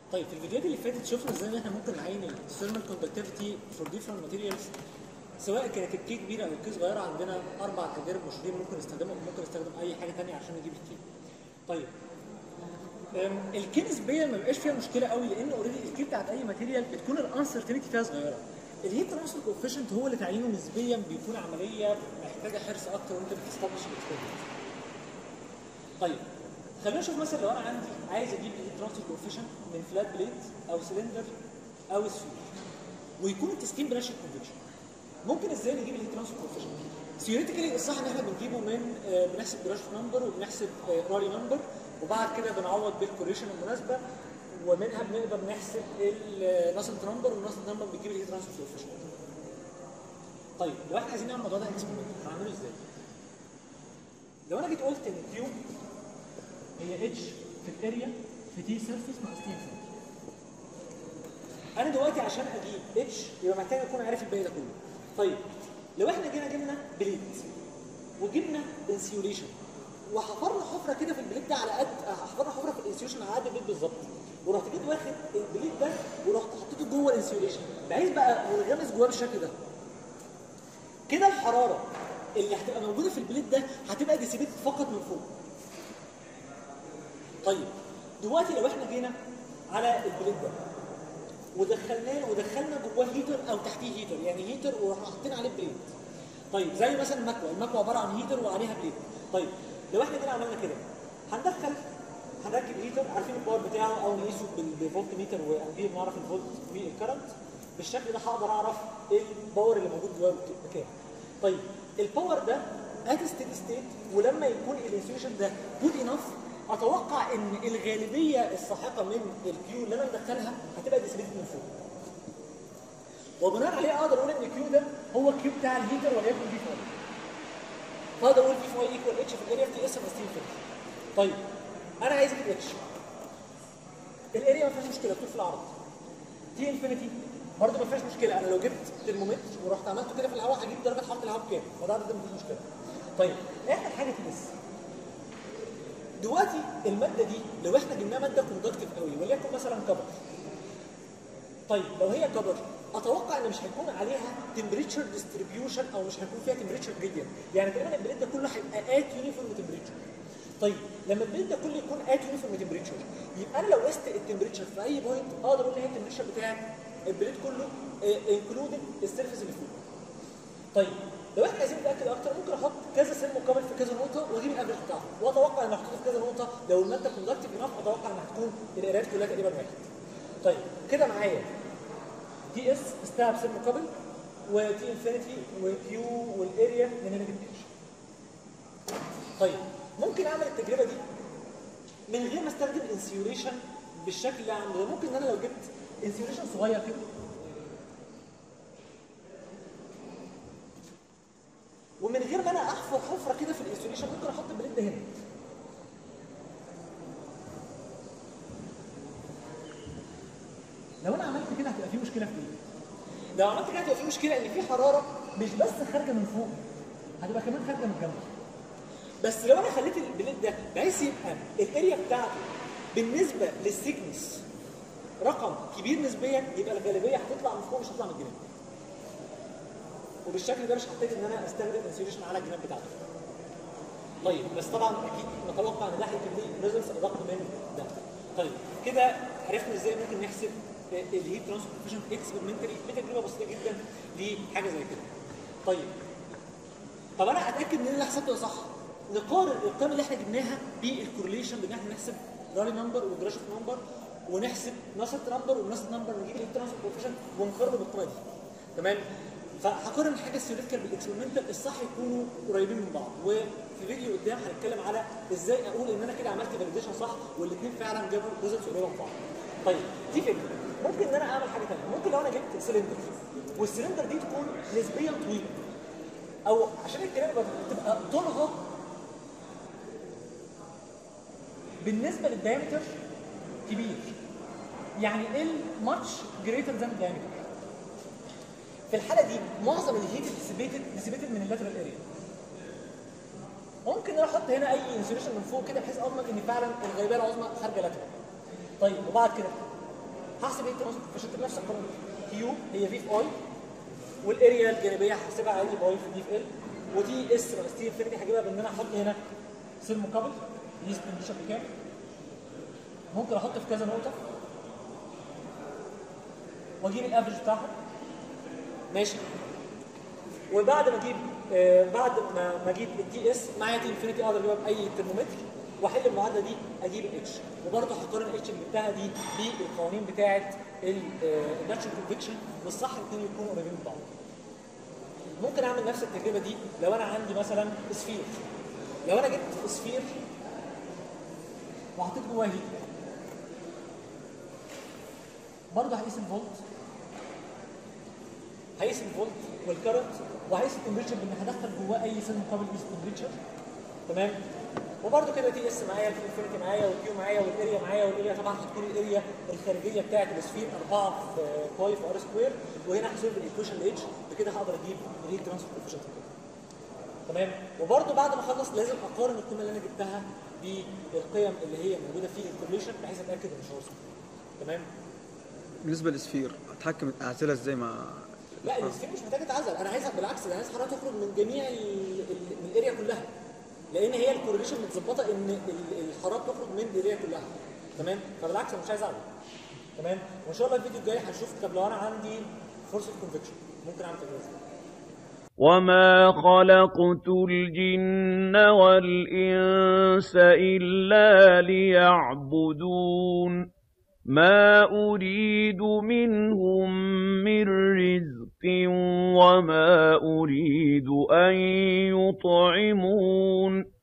طيب في الفيديوهات اللي فاتت شفنا ازاي ان احنا ممكن نعين الثيرمال كوندكتيفيتي فور ديفرنت ماتيريالز سواء كانت الكي كبيره او الكي صغيره عندنا اربع تجارب مشهورين ممكن نستخدمهم ممكن نستخدم اي حاجه ثانيه عشان نجيب الكي. طيب أم، الكي نسبيا ما بيبقاش فيها مشكله قوي لان اوريدي الكي بتاعت اي ماتيريال بتكون الانسرتينتي فيها صغيره. الهيت ترانسفير كوفيشنت هو اللي تعيينه نسبيا بيكون عمليه محتاجه حرص اكتر وانت بتستبلش الاكسبيرمنت. طيب خلينا نشوف مثلا لو انا عندي عايز اجيب الهيت ترانسفير كوفيشنت من فلات بليت او سلندر او سفير ويكون التسكين براشد كونفكشن ممكن ازاي نجيب الهيت ترانسفير كوفيشنت ثيوريتيكالي الصح ان احنا بنجيبه من آه، بنحسب جراش نمبر وبنحسب آه، رالي نمبر وبعد كده بنعوض بالكوريشن المناسبه ومنها بنقدر نحسب الناسلت نمبر والناسلت نمبر بنجيب الهيت ترانسفير كوفيشنت طيب لو احنا عايزين نعمل الموضوع ده اكسبيرمنت هنعمله ازاي؟ لو انا جيت قلت ان الكيوب هي اتش في الاريا في تي سيرفيس ناقص تي انفينيتي انا دلوقتي عشان اجيب اتش يبقى محتاج اكون عارف الباقي ده كله طيب لو احنا جينا جبنا بليت وجبنا انسيوليشن وحفرنا حفره كده في البليت ده على قد حفرنا حفره في الانسيوليشن على قد البليت بالظبط ورحت جيت واخد البليت ده ورحت حطيته جوه الانسيوليشن بحيث بقى منغمس جواه بالشكل ده كده الحراره اللي هتبقى موجوده في البليت ده هتبقى ديسيبيتد فقط من فوق طيب دلوقتي لو احنا جينا على البليت ده ودخلناه ودخلنا جواه هيتر او تحتيه هيتر يعني هيتر ورحنا حاطين عليه بليت طيب زي مثلا المكوى المكوى عباره عن هيتر وعليها بليت طيب لو احنا جينا عملنا كده هندخل هنركب هيتر عارفين الباور بتاعه او نقيسه بال- بالفولت ميتر وامبير نعرف الفولت والكرنت بالشكل ده هقدر اعرف ايه الباور اللي موجود جواه بكام طيب الباور ده ات ستيدي ستيت ولما يكون الانسيوليشن ده جود انف اتوقع ان الغالبيه الساحقه من الكيو اللي انا مدخلها هتبقى ديسبيت من فوق وبناء عليه اقدر اقول ان الكيو ده هو الكيو بتاع الهيتر وليكن في فاي فاقدر اقول في فاي ايكوال اتش في الاريا في تي اس بلس تي انفينيتي طيب انا عايز اجيب اتش الاريا ما فيهاش مشكله طول في العرض تي انفينيتي برضه ما فيهاش مشكله انا لو جبت ترمومتر ورحت عملته كده في الهواء هجيب درجه حراره الهواء بكام فده ده مفيش مشكله طيب اخر حاجه تي اس دلوقتي الماده دي لو احنا جبناها ماده كوندكتيف قوي وليكن مثلا كبر طيب لو هي كبر اتوقع ان مش هيكون عليها تمبريتشر ديستريبيوشن او مش هيكون فيها تمبريتشر جريدينت يعني تقريبا البليد ده كله هيبقى ات يونيفورم تمبريتشر طيب لما البليد ده كله يكون ات يونيفورم تمبريتشر يبقى انا لو قست التمبريتشر في اي بوينت اقدر اقول ان هي التمبريتشر بتاعت البليد كله انكلودد السيرفيس اللي فوق طيب لو احنا عايزين نتاكد اكتر ممكن احط كذا سن مقابل في كذا نقطه واجيب الافرج بتاعهم واتوقع ان احطه في كذا نقطه لو الماده كوندكتيف انف اتوقع ان هتكون القرايات كلها تقريبا واحد طيب كده معايا تي اس استها بسن مقابل وتي انفينيتي وكيو والاريا من نيجاتيف اتش طيب ممكن اعمل التجربه دي من غير ما استخدم انسيوليشن بالشكل اللي عامله ده ممكن ان انا لو جبت انسيوليشن صغير كده ومن غير ما انا احفر حفره كده في الانسوليشن ممكن احط البليد ده هنا لو انا عملت كده هتبقى في مشكله في ايه؟ لو عملت كده هتبقى في مشكله ان في حراره مش بس خارجه من فوق هتبقى كمان خارجه من الجنب بس لو انا خليت البليد ده بحيث يبقى الاريا بتاعته بالنسبه للسيكنس رقم كبير نسبيا يبقى الغالبيه هتطلع من فوق مش هتطلع من الجناب وبالشكل ده مش هحتاج ان انا استخدم انسيوليشن على الجناب بتاعته. طيب بس طبعا اكيد نتوقع ان ده هيكون ليه ريزلتس ادق من ده. طيب كده عرفنا ازاي ممكن نحسب الهيت ترانسفورميشن اكسبيرمنتالي بتجربه بسيطه جدا لحاجه زي كده. طيب طب انا اتاكد ان انا حسبته صح نقارن الارقام اللي احنا جبناها بالكورليشن بان احنا نحسب رالي نمبر وجراشف نمبر ونحسب نسط نمبر ونسط نمبر نجيب الهيت ترانسفورميشن ونقارنه بالقيمه دي. تمام؟ فهقارن الحاجه الثيوريتيكال بالاكسبيرمنتال الصح يكونوا قريبين من بعض وفي فيديو قدام هنتكلم على ازاي اقول ان انا كده عملت فاليديشن صح والاثنين فعلا جابوا ريزلتس قريبه من بعض. طيب دي فكره ممكن ان انا اعمل حاجه ثانيه ممكن لو انا جبت سلندر والسلندر دي تكون نسبيا طويله او عشان الكلام تبقى طولها بالنسبه للدايمتر كبير يعني ال ماتش جريتر ذان الدايمتر في الحاله دي معظم الهيت ديسيبيتد ديسيبيتد من اللاترال اريا ممكن انا احط هنا اي انسوليشن من فوق كده بحيث اضمن ان فعلا الغالبيه العظمى خارجه لاترال طيب وبعد كده هحسب ايه التناسق الكوفيشنت بنفس القانون كيو هي في في اي والاريا الجانبيه هحسبها عادي باي في دي في ال ودي اس ناقص تي انفينيتي هجيبها بان انا احط هنا سيل مقابل دي سبنديشن بكام ممكن احط في كذا نقطه واجيب الافرج بتاعهم ماشي وبعد ما اجيب آه بعد ما ما اجيب الدي اس معايا دي انفينيتي اقدر اجيبها باي ترمومتر واحل المعادله دي اجيب الاتش وبرضه هقارن الاتش اللي جبتها دي بالقوانين بتاعه الناتشرال كونفكشن والصح الاثنين يكونوا قريبين من بعض. ممكن اعمل نفس التجربه دي لو انا عندي مثلا سفير لو انا جبت سفير وحطيت جواه هيت برضه هقيس الفولت هقيس الفولت والكرنت وهقيس التمبريتشر بان هدخل جواه اي سيل مقابل قيس التمبريتشر تمام وبرده كده تي اس معايا الفي انفينيتي معايا والكيو معايا والاريا معايا والاريا طبعا هتكون الاريا الخارجيه بتاعت السفير 4 في باي في ار سكوير وهنا هسولف الايكويشن الاتش بكده هقدر اجيب الهيت ترانسفير كوفيشنت تمام وبرده بعد ما اخلص لازم اقارن القيمه اللي انا جبتها بالقيم اللي هي موجوده في الكومبليشن بحيث اتاكد ان مش هوصل تمام بالنسبه للسفير اتحكم اعزلها ازاي مع لا السفير مش محتاجه تعزل انا عايزها بالعكس انا عايز حراره تخرج من جميع ال- ال- من الاريا كلها لان هي الكورليشن متظبطه ان ال- الحراره تخرج من الاريا كلها تمام فبالعكس انا مش عايز اعمل تمام وان شاء الله الفيديو الجاي هنشوف طب لو انا عندي فرصه كونفكشن ممكن اعمل تجربه ازاي وما خلقت الجن والإنس إلا ليعبدون ما أريد منهم من رزق وما أريد أن يطعمون